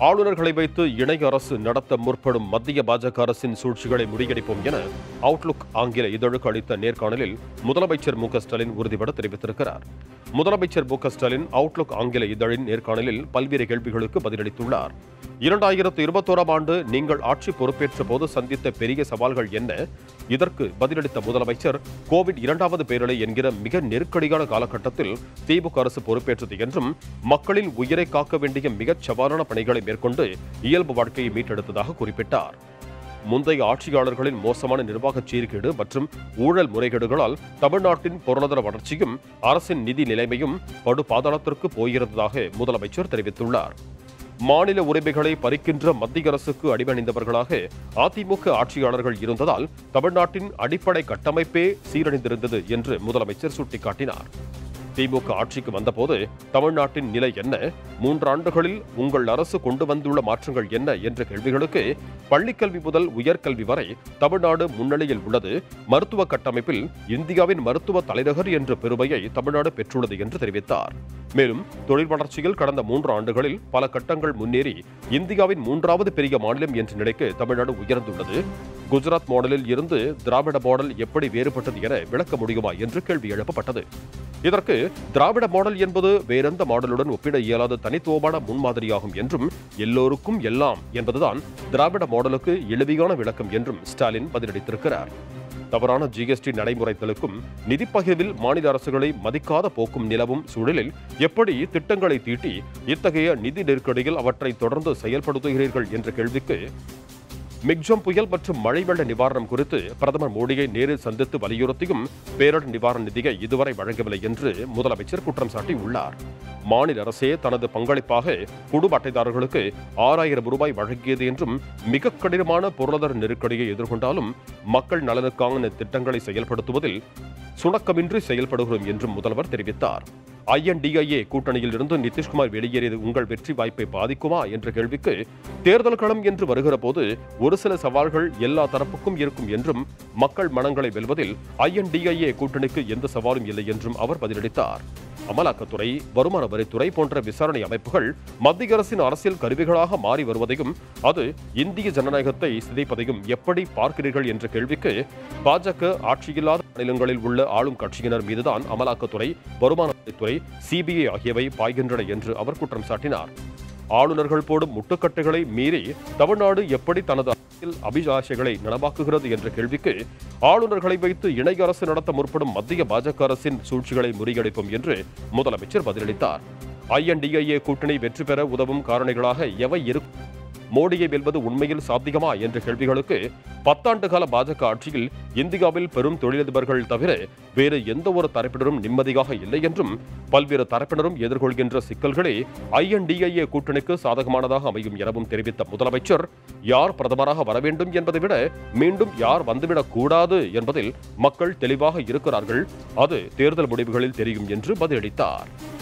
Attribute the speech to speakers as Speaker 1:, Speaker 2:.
Speaker 1: ஆளுநர்களை வைத்து இணை அரசு நடத்த முற்படும் மத்திய பாஜக அரசின் சூழ்ச்சிகளை முறியடிப்போம் என அவுட்லுக் ஆங்கில இதழுக்கு அளித்த நேர்காணலில் முதலமைச்சர் மு க ஸ்டாலின் உறுதிபட தெரிவித்திருக்கிறார் முதலமைச்சர் மு க ஸ்டாலின் அவுட்லுக் ஆங்கில இதழின் நேர்காணலில் பல்வேறு கேள்விகளுக்கு பதிலளித்துள்ளார் இரண்டாயிரத்து இருபத்தோராம் ஆண்டு நீங்கள் ஆட்சி பொறுப்பேற்ற போது சந்தித்த பெரிய சவால்கள் என்ன இதற்கு பதிலளித்த முதலமைச்சர் கோவிட் இரண்டாவது பேரலை என்கிற மிக நெருக்கடியான காலகட்டத்தில் திமுக அரசு பொறுப்பேற்றது என்றும் மக்களின் உயிரை காக்க வேண்டிய மிகச் சவாலான பணிகளை மேற்கொண்டு இயல்பு வாழ்க்கையை மீட்டெடுத்ததாக குறிப்பிட்டார் முந்தைய ஆட்சியாளர்களின் மோசமான நிர்வாகச் சீர்கேடு மற்றும் ஊழல் முறைகேடுகளால் தமிழ்நாட்டின் பொருளாதார வளர்ச்சியும் அரசின் நிதி நிலைமையும் படு பாதாளத்திற்கு போயிருந்ததாக முதலமைச்சர் தெரிவித்துள்ளார் மாநில உரிமைகளை பறிக்கின்ற மத்திய அரசுக்கு அடிபணிந்தவர்களாக அதிமுக ஆட்சியாளர்கள் இருந்ததால் தமிழ்நாட்டின் அடிப்படை கட்டமைப்பே சீரழிந்திருந்தது என்று முதலமைச்சர் சுட்டிக்காட்டினார் திமுக ஆட்சிக்கு வந்தபோது தமிழ்நாட்டின் நிலை என்ன மூன்றாண்டுகளில் உங்கள் அரசு கொண்டு வந்துள்ள மாற்றங்கள் என்ன என்ற கேள்விகளுக்கு பள்ளிக்கல்வி முதல் உயர்கல்வி வரை தமிழ்நாடு முன்னணியில் உள்ளது மருத்துவ கட்டமைப்பில் இந்தியாவின் மருத்துவ தலைநகர் என்ற பெருமையை தமிழ்நாடு பெற்றுள்ளது என்று தெரிவித்தார் மேலும் தொழில் வளர்ச்சியில் கடந்த மூன்று ஆண்டுகளில் பல கட்டங்கள் முன்னேறி இந்தியாவின் மூன்றாவது பெரிய மாநிலம் என்ற நிலைக்கு தமிழ்நாடு உயர்ந்துள்ளது குஜராத் மாடலில் இருந்து திராவிட மாடல் எப்படி வேறுபட்டது என விளக்க முடியுமா என்று கேள்வி எழுப்பப்பட்டது இதற்கு திராவிட மாடல் என்பது வேறெந்த மாடலுடன் ஒப்பிட இயலாத தனித்துவமான முன்மாதிரியாகும் என்றும் எல்லோருக்கும் எல்லாம் என்பதுதான் திராவிட மாடலுக்கு எளிமையான விளக்கம் என்றும் ஸ்டாலின் பதிலளித்திருக்கிறார் தவறான ஜிஎஸ்டி நடைமுறைகளுக்கும் நிதி பகிர்வில் மாநில அரசுகளை மதிக்காத போக்கும் நிலவும் சூழலில் எப்படி திட்டங்களை தீட்டி இத்தகைய நிதி நெருக்கடியில் அவற்றை தொடர்ந்து செயல்படுத்துகிறீர்கள் என்ற கேள்விக்கு மிக்ஜம் புயல் மற்றும் மழை வெள்ள நிவாரணம் குறித்து பிரதமர் மோடியை நேரில் சந்தித்து வலியுறுத்தியும் பேரிடர் நிவாரண நிதியை இதுவரை வழங்கவில்லை என்று முதலமைச்சர் குற்றம் சாட்டியுள்ளார் மாநில அரசே தனது பங்களிப்பாக குடும்ப அட்டைதாரர்களுக்கு ஆறாயிரம் ரூபாய் வழங்கியது என்றும் மிக கடினமான பொருளாதார நெருக்கடியை எதிர்கொண்டாலும் மக்கள் நலனுக்கான திட்டங்களை செயல்படுத்துவதில் சுணக்கமின்றி செயல்படுகிறோம் என்றும் முதல்வர் தெரிவித்தார் ஐஎன்டிஐஏ கூட்டணியில் இருந்து நிதிஷ்குமார் வெளியேறியது உங்கள் வெற்றி வாய்ப்பை பாதிக்குமா என்ற கேள்விக்கு தேர்தல் களம் என்று வருகிற போது ஒரு சில சவால்கள் எல்லா தரப்புக்கும் இருக்கும் என்றும் மக்கள் மனங்களை வெல்வதில் ஐஎன்டிஐஏ கூட்டணிக்கு எந்த சவாலும் இல்லை என்றும் அவர் பதிலளித்தார் அமலாக்கத்துறை வருமான வரித்துறை போன்ற விசாரணை அமைப்புகள் மத்திய அரசின் அரசியல் கருவிகளாக மாறி வருவதையும் அது இந்திய ஜனநாயகத்தை சிதைப்பதையும் எப்படி பார்க்கிறீர்கள் என்ற கேள்விக்கு பாஜக ஆட்சியில்லாத மாநிலங்களில் உள்ள ஆளும் கட்சியினர் மீதுதான் அமலாக்கத்துறை வருமான வரித்துறை சிபிஐ ஆகியவை பாய்கின்றன என்று அவர் குற்றம் சாட்டினார் ஆளுநர்கள் போடும் முட்டுக்கட்டைகளை மீறி தமிழ்நாடு எப்படி தனது அரசியல் அபிலாஷைகளை நனவாக்குகிறது என்ற கேள்விக்கு ஆளுநர்களை வைத்து இணை அரசு நடத்த முற்படும் மத்திய பாஜக அரசின் சூழ்ச்சிகளை முறியடிப்போம் என்று முதலமைச்சர் பதிலளித்தார் ஐஎன்டிஐஏ கூட்டணி வெற்றி பெற உதவும் காரணிகளாக எவை இருக்கும் மோடியை வெல்வது உண்மையில் சாத்தியமா என்ற கேள்விகளுக்கு பத்தாண்டு கால பாஜக ஆட்சியில் இந்தியாவில் பெரும் தொழிலதிபர்கள் தவிர வேறு எந்த ஒரு தரப்பினரும் நிம்மதியாக இல்லை என்றும் பல்வேறு தரப்பினரும் எதிர்கொள்கின்ற சிக்கல்களே ஐஎன்டிஐஏ கூட்டணிக்கு சாதகமானதாக அமையும் எனவும் தெரிவித்த முதலமைச்சர் யார் பிரதமராக வர வேண்டும் என்பதை விட மீண்டும் யார் வந்துவிடக் கூடாது என்பதில் மக்கள் தெளிவாக இருக்கிறார்கள் அது தேர்தல் முடிவுகளில் தெரியும் என்று பதிலளித்தார்